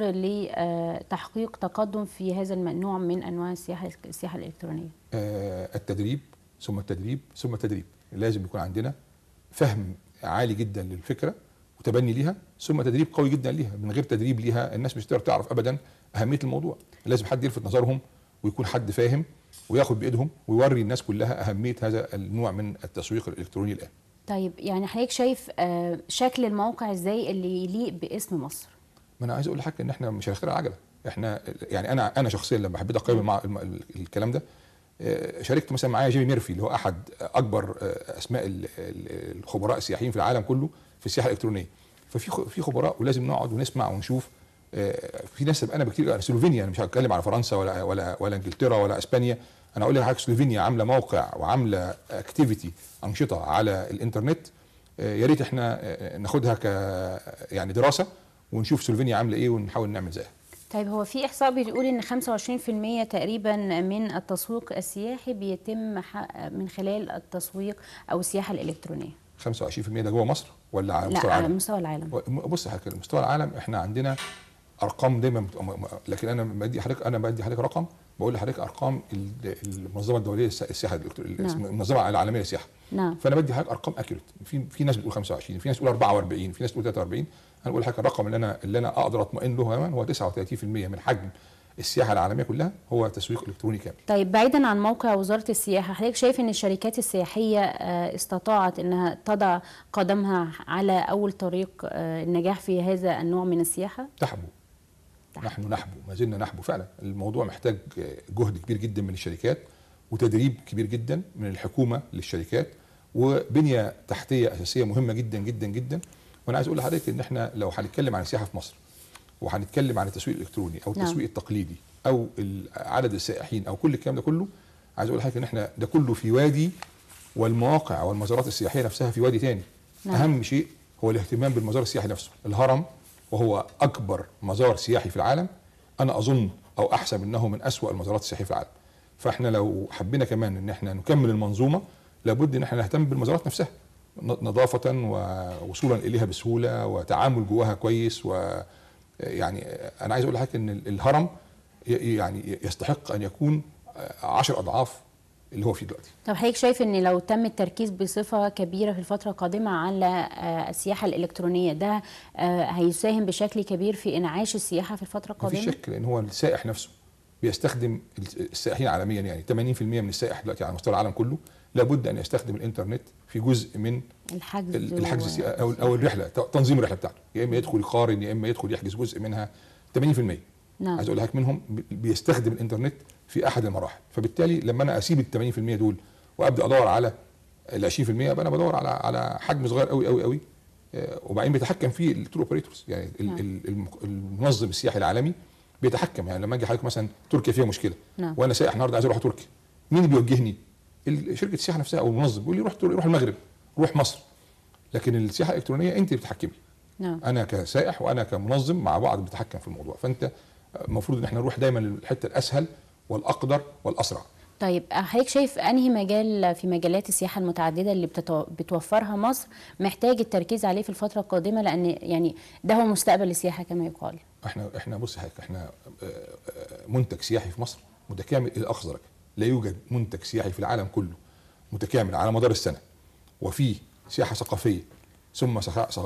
لتحقيق تقدم في هذا النوع من انواع السياحه السياحه الالكترونيه آه، التدريب ثم التدريب ثم التدريب لازم يكون عندنا فهم عالي جدا للفكره وتبني ليها ثم تدريب قوي جدا ليها من غير تدريب ليها الناس مش هتقدر تعرف ابدا اهميه الموضوع لازم حد يلفت نظرهم ويكون حد فاهم وياخد بايدهم ويوري الناس كلها اهميه هذا النوع من التسويق الالكتروني الان طيب يعني حضرتك شايف آه، شكل الموقع ازاي اللي يليق باسم مصر ما انا عايز اقول لحضرتك ان احنا مش هنخترع العجله احنا يعني انا انا شخصيا لما حبيت اقيم مع الم- ال- الكلام ده آه، شاركت مثلا معايا جيمي ميرفي اللي هو احد اكبر آه، اسماء ال- ال- الخبراء السياحيين في العالم كله في السياحه الالكترونيه ففي خ- في خبراء ولازم نقعد ونسمع ونشوف آه، في ناس انا بكتير سلوفينيا انا مش هتكلم على فرنسا ولا ولا ولا انجلترا ولا اسبانيا انا اقول لحضرتك سلوفينيا عامله موقع وعامله اكتيفيتي انشطه على الانترنت آه، يا ريت احنا آه، ناخدها ك يعني دراسه ونشوف سلوفينيا عامله ايه ونحاول نعمل زيها طيب هو في احصاء بيقول ان 25% تقريبا من التسويق السياحي بيتم ح- من خلال التسويق او السياحه الالكترونيه 25% ده جوه مصر ولا على مستوى لا على العالم؟ مستوى العالم بص حضرتك على مستوى العالم احنا عندنا ارقام دايما بتبقى م- م- لكن انا بدي حضرتك انا بدي حضرتك رقم بقول لحضرتك ارقام ال- المنظمه الدوليه للسياحه الالكترونيه نعم. المنظمه العالميه للسياحه نعم فانا بدي حضرتك ارقام اكيوريت في في ناس بتقول 25 في ناس بتقول 44 في ناس بتقول 43 انا بقول لحضرتك الرقم اللي انا اللي انا اقدر اطمئن له كمان هو 39% من حجم السياحه العالميه كلها هو تسويق الكتروني كامل طيب بعيدا عن موقع وزاره السياحه حضرتك شايف ان الشركات السياحيه آه، استطاعت انها تضع قدمها على اول طريق آه، النجاح في هذا النوع من السياحه تحبو نحن نحبو ما زلنا نحبو فعلا الموضوع محتاج جهد كبير جدا من الشركات وتدريب كبير جدا من الحكومه للشركات وبنيه تحتيه اساسيه مهمه جدا جدا جدا وانا عايز اقول لحضرتك ان احنا لو هنتكلم عن السياحه في مصر وهنتكلم عن التسويق الالكتروني او نعم. التسويق التقليدي او ال- عدد السائحين او كل الكلام ده كله عايز اقول لحضرتك ان احنا ده كله في وادي والمواقع والمزارات السياحيه نفسها في وادي تاني نعم. اهم شيء هو الاهتمام بالمزار السياحي نفسه الهرم وهو اكبر مزار سياحي في العالم انا اظن او احسب انه من اسوا المزارات السياحيه في العالم فاحنا لو حبينا كمان ان احنا نكمل المنظومه لابد ان احنا نهتم بالمزارات نفسها نظافه ووصولا اليها بسهوله وتعامل جواها كويس و يعني انا عايز اقول لحضرتك ان الهرم يعني يستحق ان يكون عشر اضعاف اللي هو فيه دلوقتي طب حضرتك شايف ان لو تم التركيز بصفه كبيره في الفتره القادمه على السياحه الالكترونيه ده هيساهم بشكل كبير في انعاش السياحه في الفتره القادمه؟ مفيش شك لان هو السائح نفسه بيستخدم السائحين عالميا يعني 80% من السائح دلوقتي على مستوى العالم كله لابد ان يستخدم الانترنت في جزء من الحجز الحجز او او الرحله تنظيم الرحله بتاعته يا اما يدخل يقارن يا اما يدخل يحجز جزء منها 80% نعم. عايز اقول لحضرتك منهم بيستخدم الانترنت في احد المراحل فبالتالي لما انا اسيب ال 80% دول وابدا ادور على ال 20% يبقى انا بدور على على حجم صغير قوي قوي قوي وبعدين بيتحكم فيه التور اوبريتورز يعني نعم. المنظم السياحي العالمي بيتحكم يعني لما اجي حضرتك مثلا تركيا فيها مشكله نعم. وانا سائح النهارده عايز اروح تركيا مين اللي بيوجهني؟ شركه السياحه نفسها او المنظم بيقول لي روح روح المغرب روح مصر لكن السياحه الالكترونيه انت اللي بتتحكمي نعم. انا كسائح وانا كمنظم مع بعض بنتحكم في الموضوع فانت المفروض ان احنا نروح دايما للحته الاسهل والاقدر والاسرع طيب حضرتك شايف انهي مجال في مجالات السياحه المتعدده اللي بتتو... بتوفرها مصر محتاج التركيز عليه في الفتره القادمه لان يعني ده هو مستقبل السياحه كما يقال احنا احنا بص حضرتك احنا منتج سياحي في مصر متكامل الى اقصى درجه لا يوجد منتج سياحي في العالم كله متكامل على مدار السنه وفيه سياحه ثقافيه ثم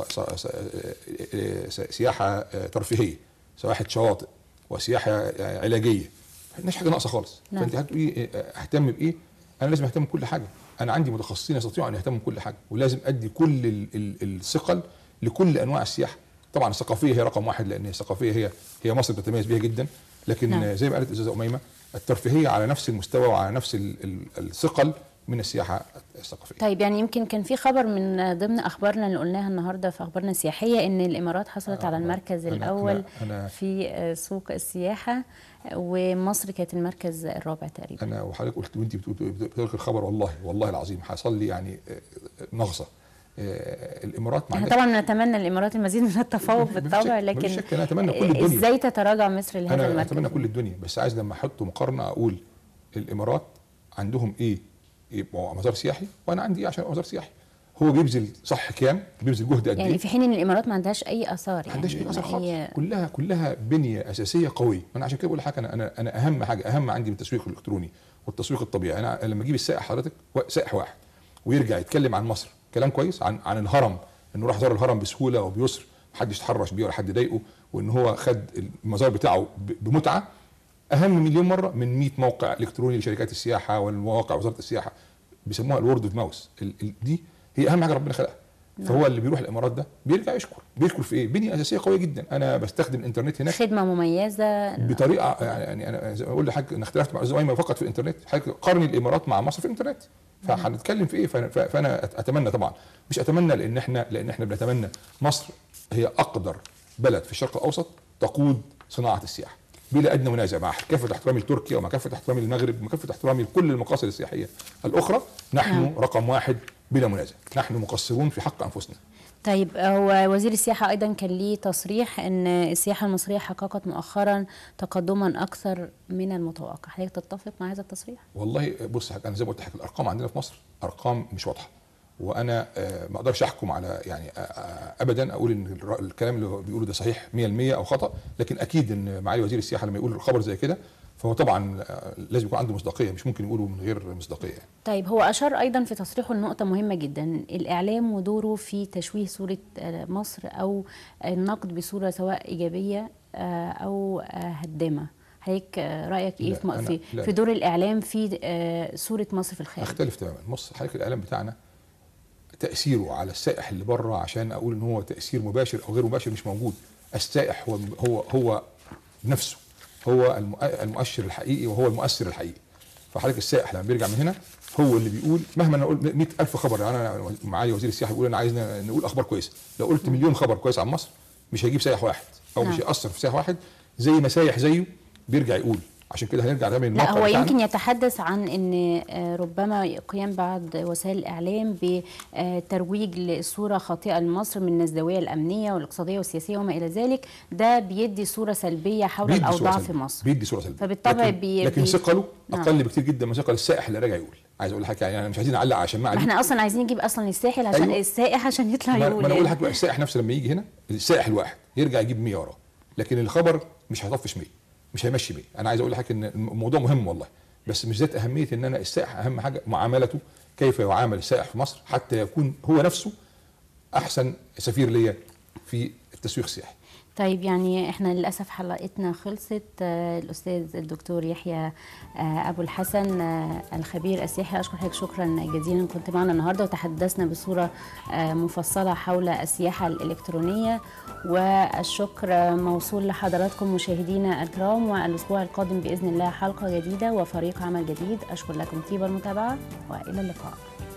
سياحه ترفيهيه سياحه شواطئ وسياحه علاجيه ما عندناش حاجه ناقصه خالص نعم. فانت هتقولي اهتم بايه انا لازم اهتم بكل حاجه انا عندي متخصصين يستطيعوا ان يهتموا بكل حاجه ولازم ادي كل ال ال الثقل لكل انواع السياحه طبعا الثقافيه هي رقم واحد لان الثقافيه هي هي مصر بتتميز بيها جدا لكن نعم. زي ما قالت الاستاذه اميمه الترفيهيه على نفس المستوى وعلى نفس الثقل من السياحه الثقافيه. طيب يعني يمكن كان في خبر من ضمن اخبارنا اللي قلناها النهارده في اخبارنا السياحيه ان الامارات حصلت آه على المركز أنا الاول أنا أنا في سوق السياحه ومصر كانت المركز الرابع تقريبا. انا وحضرتك قلت وانت بتقول الخبر والله والله العظيم حصل لي يعني نغصه الامارات احنا طبعا نتمنى الامارات المزيد من التفوق بالطبع لكن شك انا اتمنى كل الدنيا ازاي تتراجع مصر لهذا انا المركز؟ اتمنى كل الدنيا بس عايز لما احط مقارنه اقول الامارات عندهم ايه يبقى مزار سياحي وانا عندي ايه عشان مزار سياحي هو بيبذل صح كام بيبذل جهد قد يعني ايه في حين ان الامارات ما عندهاش اي اثار يعني ما عندهاش اي اثر خالص هي- كلها كلها بنيه اساسيه قويه انا عشان كده بقول لحضرتك انا انا انا اهم حاجه اهم عندي من التسويق الالكتروني والتسويق الطبيعي انا لما اجيب السائح حضرتك وا- سائح واحد ويرجع يتكلم عن مصر كلام كويس عن عن الهرم انه راح زار الهرم بسهوله وبيسر محدش اتحرش بيه ولا حد ضايقه وان هو خد المزار بتاعه ب- بمتعه اهم مليون مره من 100 موقع الكتروني لشركات السياحه والمواقع وزاره السياحه بيسموها الورد اوف ماوس دي هي اهم حاجه ربنا خلقها فهو اللي بيروح الامارات ده بيرجع يشكر بيشكر في ايه بنيه اساسيه قويه جدا انا بستخدم الانترنت هناك خدمه مميزه بطريقه يعني انا زي ما بقول لحضرتك انا اختلفت مع زمايلي فقط في الانترنت حضرتك قارني الامارات مع مصر في الانترنت فهنتكلم في ايه فانا, فأنا اتمنى طبعا مش اتمنى لان احنا لان احنا بنتمنى مصر هي اقدر بلد في الشرق الاوسط تقود صناعه السياحه بلا ادنى منازع مع كافه احترامي لتركيا ومع كافه احترامي للمغرب ومع كافه احترامي لكل المقاصد السياحيه الاخرى نحن نعم. رقم واحد بلا منازع نحن مقصرون في حق انفسنا طيب هو وزير السياحة أيضا كان ليه تصريح أن السياحة المصرية حققت مؤخرا تقدما أكثر من المتوقع حضرتك تتفق مع هذا التصريح؟ والله بص انا زي ما قلت لحضرتك الارقام عندنا في مصر ارقام مش واضحه وانا آه، ما اقدرش احكم على يعني آه، آه، ابدا اقول ان الر- الكلام اللي هو بيقوله ده صحيح 100% او خطا لكن اكيد ان معالي وزير السياحه لما يقول خبر زي كده فهو طبعا آه، لازم يكون عنده مصداقيه مش ممكن يقوله من غير مصداقيه يعني. طيب هو أشار أيضا في تصريحه لنقطة مهمة جدا الإعلام ودوره في تشويه صورة آه، مصر أو النقد بصورة سواء إيجابية آه، أو آه، هدامة حضرتك آه، رأيك إيه لا، في م- أنا- في, لا. في دور الإعلام في آه، صورة مصر في الخارج؟ اختلف تماما بص حضرتك الاعلام بتاعنا تاثيره على السائح اللي بره عشان اقول ان هو تاثير مباشر او غير مباشر مش موجود السائح هو هو هو نفسه هو المؤ- المؤشر الحقيقي وهو المؤثر الحقيقي فحضرتك السائح لما بيرجع من هنا هو اللي بيقول مهما انا اقول 100000 خبر يعني انا معالي وزير السياحه بيقول انا عايز نقول اخبار كويسه لو قلت مليون خبر كويس عن مصر مش هيجيب سائح واحد او مش نعم. هيأثر في سائح واحد زي ما سايح زيه بيرجع يقول عشان كده هنرجع تاني لا للموقع هو بتاعنا. يمكن يتحدث عن ان آه، ربما قيام بعض وسائل الاعلام بترويج لصوره خاطئه لمصر من الزاويه الامنيه والاقتصاديه والسياسيه وما الى ذلك ده بيدي صوره سلبيه حول بيدي صورة الاوضاع سلبية. في مصر بيدي صوره سلبيه فبالطبع لكن, بي- لكن بي- ثقله نعم. اقل بكتير جدا من ثقل السائح اللي راجع يقول عايز اقول لحضرتك يعني مش عايزين نعلق عشان ما ما عليه احنا اصلا عايزين نجيب اصلا الساحل عشان أيوة. السائح عشان يطلع ما ما يقول انا بقول يعني. لحضرتك بقى السائح نفسه لما يجي هنا السائح الواحد يرجع يجيب 100 وراه لكن الخبر مش هيطفش 100 مش هيمشي 100 انا عايز اقول لحضرتك ان الموضوع مهم والله بس مش ذات اهميه ان انا السائح اهم حاجه معاملته كيف يعامل السائح في مصر حتى يكون هو نفسه احسن سفير ليا في التسويق السياحي طيب يعني احنا للاسف حلقتنا خلصت آه، الاستاذ الدكتور يحيى آه، ابو الحسن آه، الخبير السياحي اشكر حضرتك شكرا جزيلا كنت معنا النهارده وتحدثنا بصوره آه، مفصله حول السياحه الالكترونيه والشكر موصول لحضراتكم مشاهدينا الكرام والاسبوع القادم باذن الله حلقه جديده وفريق عمل جديد اشكر لكم طيب المتابعه والى اللقاء